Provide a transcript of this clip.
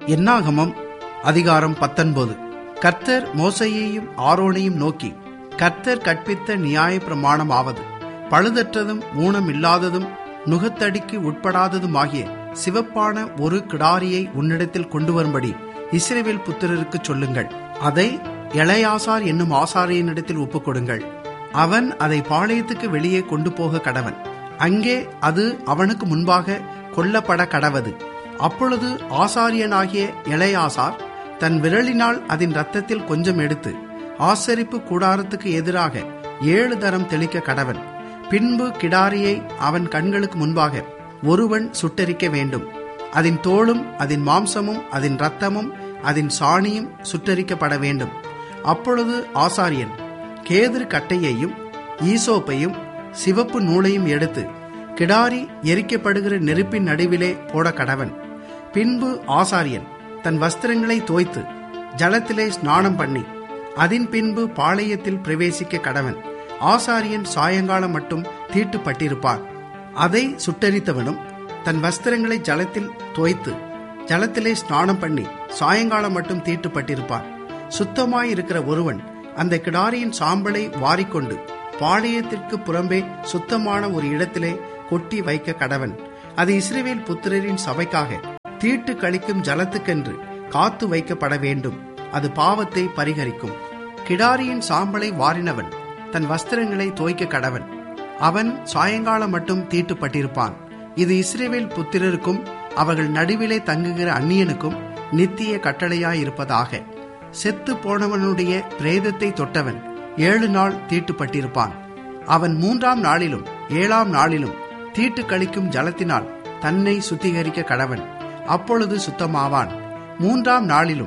என்னாகமம் அதிகாரம் பத்தொன்பது கர்த்தர் மோசையையும் ஆரோனையும் நோக்கி கர்த்தர் கற்பித்த நியாய பிரமாணம் ஆவது பழுதற்றதும் ஊனமில்லாததும் நுகத்தடிக்கு உட்படாததுமாகிய சிவப்பான ஒரு கிடாரியை உன்னிடத்தில் கொண்டு வரும்படி இஸ்ரேவேல் புத்திரருக்கு சொல்லுங்கள் அதை எளையாசார் என்னும் ஆசாரியனிடத்தில் ஒப்புக்கொடுங்கள் அவன் அதை பாளையத்துக்கு வெளியே கொண்டு போக கடவன் அங்கே அது அவனுக்கு முன்பாக கொல்லப்பட கடவது அப்பொழுது ஆசாரியனாகிய இளையாசார் தன் விரலினால் அதன் இரத்தத்தில் கொஞ்சம் எடுத்து ஆசரிப்பு கூடாரத்துக்கு எதிராக ஏழு தரம் தெளிக்க கடவன் பின்பு கிடாரியை அவன் கண்களுக்கு முன்பாக ஒருவன் சுட்டரிக்க வேண்டும் அதன் தோளும் அதன் மாம்சமும் அதன் இரத்தமும் அதன் சாணியும் சுட்டரிக்கப்பட வேண்டும் அப்பொழுது ஆசாரியன் கேதுரு கட்டையையும் ஈசோப்பையும் சிவப்பு நூலையும் எடுத்து கிடாரி எரிக்கப்படுகிற நெருப்பின் நடுவிலே போட கடவன் பின்பு ஆசாரியன் தன் வஸ்திரங்களை தோய்த்து ஜலத்திலே ஸ்நானம் பண்ணி அதன் பின்பு பாளையத்தில் பிரவேசிக்க கடவன் ஆசாரியன் சாயங்காலம் மட்டும் தீட்டுப்பட்டிருப்பார் அதை சுட்டரித்தவனும் தன் வஸ்திரங்களை ஜலத்தில் தோய்த்து ஜலத்திலே ஸ்நானம் பண்ணி சாயங்காலம் மட்டும் தீட்டுப்பட்டிருப்பார் சுத்தமாயிருக்கிற ஒருவன் அந்த கிடாரியின் சாம்பலை வாரிக்கொண்டு பாளையத்திற்கு புறம்பே சுத்தமான ஒரு இடத்திலே கொட்டி வைக்க கடவன் அது இஸ்ரேவேல் புத்திரரின் சபைக்காக தீட்டு கழிக்கும் ஜலத்துக்கென்று காத்து வைக்கப்பட வேண்டும் அது பாவத்தை பரிகரிக்கும் கிடாரியின் சாம்பலை வாரினவன் தன் வஸ்திரங்களை தோய்க்க கடவன் அவன் சாயங்காலம் மட்டும் தீட்டுப்பட்டிருப்பான் இது இஸ்ரேவேல் புத்திரருக்கும் அவர்கள் நடுவிலே தங்குகிற அந்நியனுக்கும் நித்திய கட்டளையாயிருப்பதாக செத்து போனவனுடைய பிரேதத்தை தொட்டவன் ஏழு நாள் தீட்டுப்பட்டிருப்பான் அவன் மூன்றாம் நாளிலும் ஏழாம் நாளிலும் தீட்டு கழிக்கும் ஜலத்தினால் தன்னை சுத்திகரிக்க கடவன் அப்பொழுது சுத்தமாவான் மூன்றாம் நாளிலும்